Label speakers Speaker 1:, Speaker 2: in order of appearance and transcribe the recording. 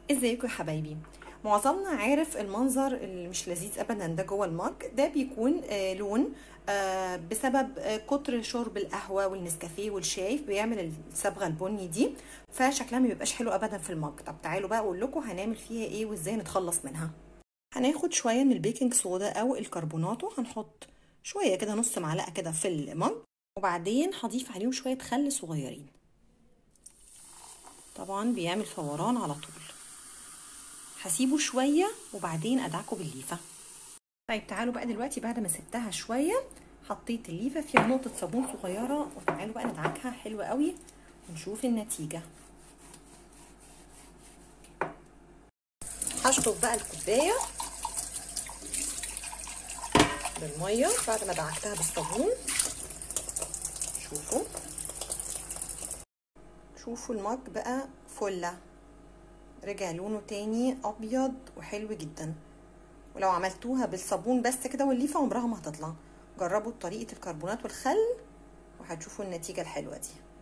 Speaker 1: ازيكم يا حبايبي معظمنا عارف المنظر اللي مش لذيذ ابدا ده جوه المج ده بيكون آه لون آه بسبب آه كتر شرب القهوه والنسكافيه والشاي بيعمل الصبغه البني دي فشكلها ما بيبقاش حلو ابدا في المج طب تعالوا بقى اقول لكم هنعمل فيها ايه وازاي نتخلص منها هناخد شويه من البيكنج صودا او الكربوناتو هنحط شويه كده نص معلقه كده في المج وبعدين هضيف عليهم شويه خل صغيرين طبعا بيعمل فوران على طول هسيبه شويه وبعدين ادعكه بالليفه طيب تعالوا بقى دلوقتي بعد ما سبتها شويه حطيت الليفه فيها نقطه صابون صغيره وتعالوا بقى ندعكها حلوه قوي ونشوف النتيجه هشطف بقى الكوبايه بالميه بعد ما دعكتها بالصابون شوفوا شوفوا المج بقى فله رجع لونه تاني ابيض وحلو جدا ولو عملتوها بالصابون بس كده والليفه عمرها ما هتطلع جربوا طريقه الكربونات والخل وهتشوفوا النتيجه الحلوه دي